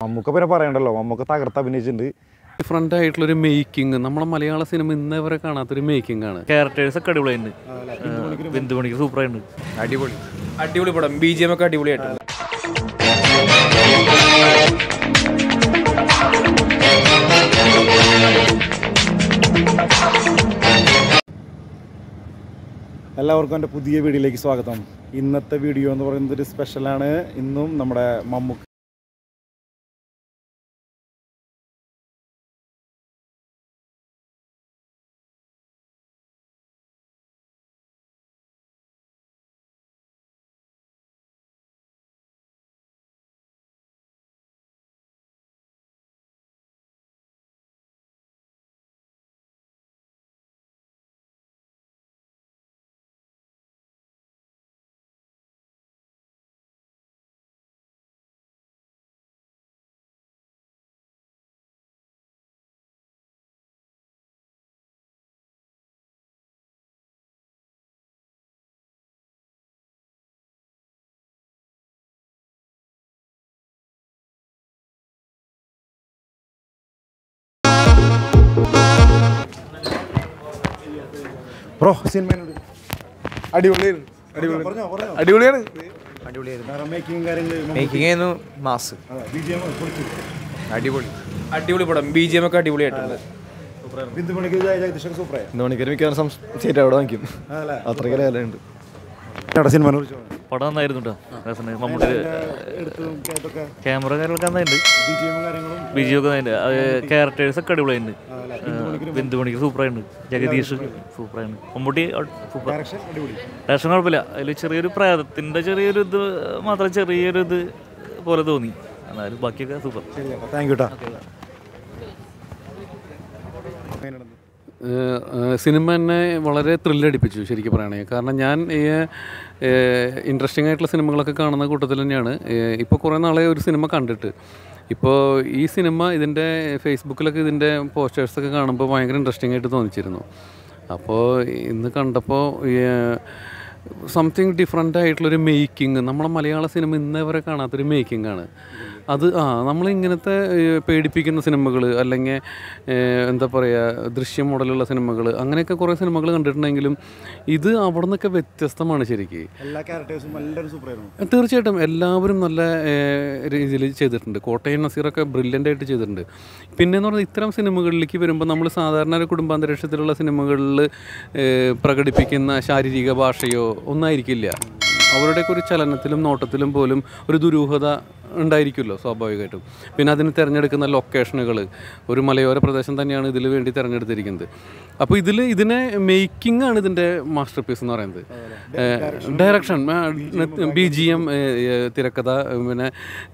നമുക്ക് പിന്നെ പറയണ്ടല്ലോ നമുക്ക് തകർത്ത് അഭിനയിച്ചിട്ടുണ്ട് ഡിഫറെൻ്റ് ആയിട്ടുള്ളൊരു മേക്കിംഗ് നമ്മളെ മലയാള സിനിമ ഇന്നേ വരെ കാണാത്തൊരു മേക്കിംഗ് ആണ് ക്യാരക്ടേഴ്സ് ഒക്കെ അടിപൊളിയുണ്ട് ബിന്ദു മണിക്ക് സൂപ്പറായിട്ടുണ്ട് അടിപൊളി അടിപൊളി പടം ബി ജി എം ഒക്കെ അടിപൊളിയായിട്ടുണ്ട് എല്ലാവർക്കും എൻ്റെ പുതിയ വീഡിയോയിലേക്ക് സ്വാഗതം ഇന്നത്തെ വീഡിയോ എന്ന് പറയുന്നത് ഒരു സ്പെഷ്യലാണ് ഇന്നും നമ്മുടെ മമ്മൂക്ക ബ്രോ സിനിമ അടിപൊളിയാണ് അടിപൊളി പറഞ്ഞോ പറഞ്ഞോ അടിപൊളിയാണ് മേക്കിംഗ് കാര്യങ്ങൾ മേക്കിംഗ് ആയിരുന്നു മാസ് അടിപൊളി അടിപൊളി പടം ബി ജി എം ഒക്കെ അടിപൊളിയായിട്ടുണ്ട് ബിന്ദു മണിക്ക് ജഗദീഷ് സൂപ്പറായി മണിക്കർ മിക്കവാറും സീറ്റ് അവിടെ വാങ്ങിക്കും അതല്ലേ അത്രയ്ക്ക് ലേലുണ്ട് സിനിമ കുറിച്ച് പടം നന്നായിരുന്നു കേട്ടോ രസമുണ്ട്. മമ്മൂട്ടി എടുത്തും ഇതൊക്കെ ക്യാമറ കാര്യങ്ങളൊക്കെ നന്നായിട്ടുണ്ട് ബി ജി എമ്മും കാര്യങ്ങളും ബിജു ഒക്കെ നന്നായിട്ടുണ്ട് അത് ക്യാരക്ടേഴ്സ് ഒക്കെ അടിപൊളിയുണ്ട് ബിന്ദു മണിക്ക് സൂപ്പറായിട്ടുണ്ട് ജഗദീഷ് സൂപ്പറായിട്ടുണ്ട് മമ്മൂട്ടി സൂപ്പർ ഡയറക്ഷൻ അടിപൊളി ഡയറക്ഷൻ കുഴപ്പമില്ല അതിൽ ചെറിയൊരു പ്രേതത്തിൻ്റെ ചെറിയൊരു ഇത് മാത്രം ചെറിയൊരു ഇത് പോലെ തോന്നി എന്നാലും ബാക്കിയൊക്കെ സൂപ്പർ ശരി താങ്ക് യു കേട്ടോ ഏഹ് ഏഹ് സിനിമ എന്നെ വളരെ ത്രില്ലടിപ്പിച്ചു ശരിക്കും പറയുകയാണെങ്കിൽ കാരണം ഞാൻ ഈ ഇൻട്രസ്റ്റിംഗ് ആയിട്ടുള്ള സിനിമകളൊക്കെ കാണുന്ന കൂട്ടത്തിൽ തന്നെയാണ് ഇപ്പോൾ കുറേ നാളെ ഒരു സിനിമ കണ്ടിട്ട് ഇപ്പോൾ ഈ സിനിമ ഇതിൻ്റെ ഫേസ്ബുക്കിലൊക്കെ ഇതിൻ്റെ പോസ്റ്റേഴ്സൊക്കെ കാണുമ്പോൾ ഭയങ്കര ഇൻട്രസ്റ്റിംഗ് ആയിട്ട് തോന്നിച്ചിരുന്നു അപ്പോൾ ഇന്ന് കണ്ടപ്പോൾ സംതിങ് ഡിഫറെൻ്റ് ആയിട്ടുള്ളൊരു മേക്കിംഗ് നമ്മളെ മലയാള സിനിമ ഇന്നേ വരെ കാണാത്തൊരു മേക്കിംഗ് ആണ് അത് ആ നമ്മൾ ഇങ്ങനത്തെ ഏഹ്, പേടിപ്പിക്കുന്ന സിനിമകൾ അല്ലെങ്കിൽ ഏഹ്, എന്താ പറയുക ദൃശ്യം മോഡലുള്ള സിനിമകൾ അങ്ങനെയൊക്കെ കുറേ സിനിമകൾ കണ്ടിട്ടുണ്ടെങ്കിലും ഇത് അവിടെ നിന്നൊക്കെ വ്യത്യസ്തമാണ് ശരിക്കും എല്ലാ ക്യാരക്ടേഴ്സും എല്ലാവരും സൂപ്പറായിരുന്നു തീർച്ചയായിട്ടും എല്ലാവരും നല്ല രീതിയിൽ ചെയ്തിട്ടുണ്ട് കോട്ടയം നസീറൊക്കെ ബ്രില്യൻ്റ് ആയിട്ട് ചെയ്തിട്ടുണ്ട് പിന്നെ എന്ന് പറഞ്ഞാൽ ഇത്തരം സിനിമകളിലേക്ക് വരുമ്പോൾ നമ്മൾ സാധാരണ ഒരു കുടുംബാന്തരീക്ഷത്തിലുള്ള സിനിമകളിൽ പ്രകടിപ്പിക്കുന്ന ശാരീരിക ഭാഷയോ ഒന്നായിരിക്കില്ല അവരുടെയൊക്കെ ഒരു ചലനത്തിലും നോട്ടത്തിലും പോലും ഒരു ദുരൂഹത ഉണ്ടായിരിക്കുമല്ലോ സ്വാഭാവികമായിട്ടും പിന്നെ അതിന് തിരഞ്ഞെടുക്കുന്ന ലൊക്കേഷനുകൾ ഒരു മലയോര പ്രദേശം തന്നെയാണ് ഇതിൽ വേണ്ടി തിരഞ്ഞെടുത്തിരിക്കുന്നത് അപ്പോൾ ഇതിൽ ഇതിനെ മേക്കിംഗ് ആണ് ഇതിൻ്റെ മാസ്റ്റർ പീസ് എന്ന് പറയുന്നത് ഡയറക്ഷൻ ബി ജി എം തിരക്കഥ പിന്നെ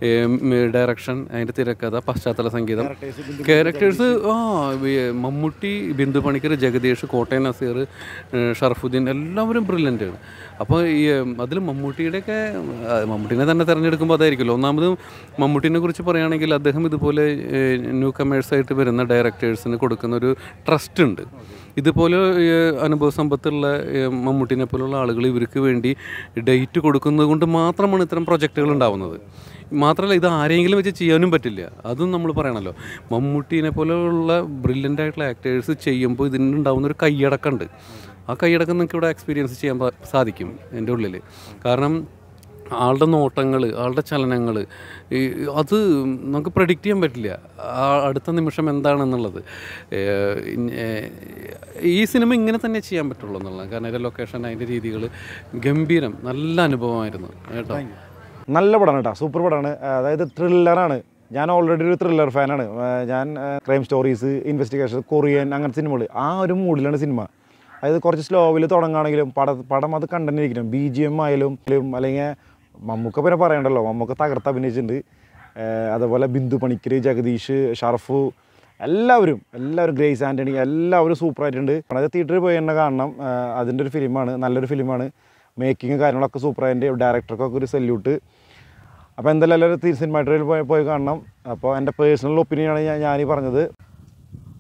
ഡയറക്ഷൻ അതിൻ്റെ തിരക്കഥ പശ്ചാത്തല സംഗീതം ക്യാരക്ടേഴ്സ് ആ വി- മമ്മൂട്ടി ബിന്ദു പണിക്കർ ജഗദീഷ് കോട്ടയം നസീർ ഏഹ് ഷറഫുദ്ദീൻ എല്ലാവരും ബ്രില്യൻ്റ് ആണ് അപ്പോൾ ഈ അതിൽ മമ്മൂട്ടിയുടെയൊക്കെ ആ, മമ്മൂട്ടിനെ തന്നെ തിരഞ്ഞെടുക്കുമ്പോൾ അതായിരിക്കുമല്ലോ ഒന്നാമത് മമ്മൂട്ടിനെ കുറിച്ച് പറയുകയാണെങ്കിൽ അദ്ദേഹം ഇതുപോലെ ന്യൂ കമേഴ്സായിട്ട് വരുന്ന ഡയറക്ടേഴ്സിന് കൊടുക്കുന്ന ഒരു ട്രസ്റ്റ് ഉണ്ട് ഇതുപോലെ ഏഹ്, അനുഭവ സമ്പത്തുള്ള ഏഹ്, മമ്മൂട്ടിനെ പോലുള്ള ആളുകൾ ഇവർക്ക് വേണ്ടി ഡേറ്റ് കൊടുക്കുന്നത് കൊണ്ട് മാത്രമാണ് ഇത്തരം പ്രൊജക്റ്റുകൾ ഉണ്ടാവുന്നത് മാത്രമല്ല ഇത് ആരെങ്കിലും വെച്ച് ചെയ്യാനും പറ്റില്ല അതും നമ്മൾ പറയണല്ലോ മമ്മൂട്ടീനെ പോലെയുള്ള ബ്രില്യൻ്റ് ആയിട്ടുള്ള ആക്ടേഴ്സ് ചെയ്യുമ്പോൾ ഇതിനുണ്ടാവുന്ന ഒരു കൈയടക്കമുണ്ട് ആ കൈയടക്കം നിങ്ങൾക്ക് ഇവിടെ എക്സ്പീരിയൻസ് ചെയ്യാൻ പ- സാധിക്കും എൻ്റെ ഉള്ളിൽ കാരണം ആളുടെ നോട്ടങ്ങൾ ആളുടെ ചലനങ്ങൾ അത് നമുക്ക് പ്രഡിക്റ്റ് ചെയ്യാൻ പറ്റില്ല ആ അടുത്ത നിമിഷം എന്താണെന്നുള്ളത് ഏഹ് ഇൻ- ഏഹ് ഈ സിനിമ ഇങ്ങനെ തന്നെ ചെയ്യാൻ പറ്റുള്ളൂ എന്നുള്ളത് കാരണം അതിൻ്റെ ലൊക്കേഷൻ അതിൻ്റെ രീതികൾ ഗംഭീരം നല്ല അനുഭവമായിരുന്നു കേട്ടോ നല്ല പടമാണ് കേട്ടോ സൂപ്പർ പടമാണ് അതായത് ത്രില്ലറാണ് ഞാൻ ഓൾറെഡി ഒരു ത്രില്ലർ ഫാനാണ് ഞാൻ ക്രൈം സ്റ്റോറീസ് ഇൻവെസ്റ്റിഗേഷൻ കൊറിയൻ അങ്ങനത്തെ സിനിമകൾ ആ ഒരു മൂഡിലാണ് സിനിമ അതായത് കുറച്ച് സ്ലോവിൽ തുടങ്ങുകയാണെങ്കിലും പട പടം അത് കണ്ടിരിക്കണം ബി ജി എം ആയാലും അല്ലെങ്കിൽ മമ്മൂക്ക പിന്നെ പറയണ്ടല്ലോ മമ്മൂക്ക തകർത്ത് അഭിനയിച്ചിട്ടുണ്ട് ഏഹ് അതുപോലെ ബിന്ദു പണിക്കർ ജഗദീഷ് ഷർഫു എല്ലാവരും എല്ലാവരും ഗ്രേസ് ആൻ്റണി എല്ലാവരും സൂപ്പറായിട്ടുണ്ട് അത് തിയേറ്ററിൽ പോയി തന്നെ കാണണം ഏഹ് അതിൻ്റെ ഒരു ഫിലിമാണ് നല്ലൊരു ഫിലിമാണ് മേക്കിങ് കാര്യങ്ങളൊക്കെ സൂപ്പറായിട്ട് ഡയറക്ടർക്കൊക്കെ ഒരു സല്യൂട്ട് അപ്പോൾ എന്തായാലും എല്ലാവരും സിനിമ തിയേറ്ററിൽ പോയി പോയി കാണണം അപ്പോൾ എൻ്റെ പേഴ്സണൽ ഒപ്പീനിയനാണ് ഞാൻ ഞാനീ പറഞ്ഞത്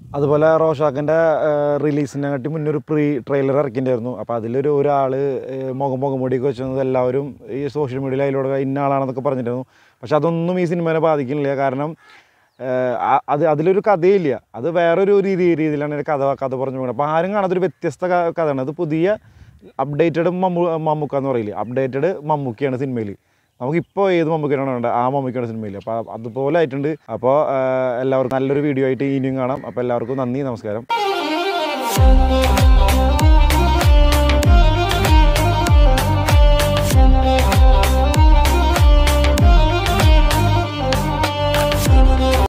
അതുപോലെ റോഷാക്കിൻ്റെ റിലീസിനെ കാട്ടി മുന്നേ ഒരു പ്രീ ട്രെയിലർ ഇറക്കിയിട്ടുണ്ടായിരുന്നു അപ്പോൾ അതിലൊരു ഒരാൾ മുഖം മുഖം മുടിയൊക്കെ വെച്ച് വന്നത് എല്ലാവരും ഈ സോഷ്യൽ മീഡിയയിൽ അതിലൂടെ ഇന്ന ആളാണെന്നൊക്കെ പറഞ്ഞിട്ടുണ്ടായിരുന്നു പക്ഷെ അതൊന്നും ഈ സിനിമേനെ ബാധിക്കുന്നില്ല കാരണം ഏഹ്, ആ- അത് അതിലൊരു കഥയില്ല അത് വേറൊരു രീതി രീതിയിലാണ് ഇതിന്റെ കഥ കഥ പറഞ്ഞു പോകുന്നത് അപ്പോൾ ആരും കാണാത്തൊരു വ്യത്യസ്ത ക- കഥയാണ് അത് പുതിയ അപ്ഡേറ്റഡ് മമ്മു മമ്മൂക്ക എന്ന് പറയില്ലേ അപ്ഡേറ്റഡ് മമ്മൂക്കയാണ് സിനിമയിൽ നമുക്കിപ്പോൾ ഏത് മമ്മൂക്കനാണ് വേണ്ടത് ആ മമ്മൂക്കയാണ് സിനിമയിൽ അപ്പോൾ അതുപോലെ ആയിട്ടുണ്ട് അപ്പോൾ എല്ലാവർക്കും നല്ലൊരു വീഡിയോ ആയിട്ട് ഇനിയും കാണാം അപ്പോൾ എല്ലാവർക്കും നന്ദി നമസ്കാരം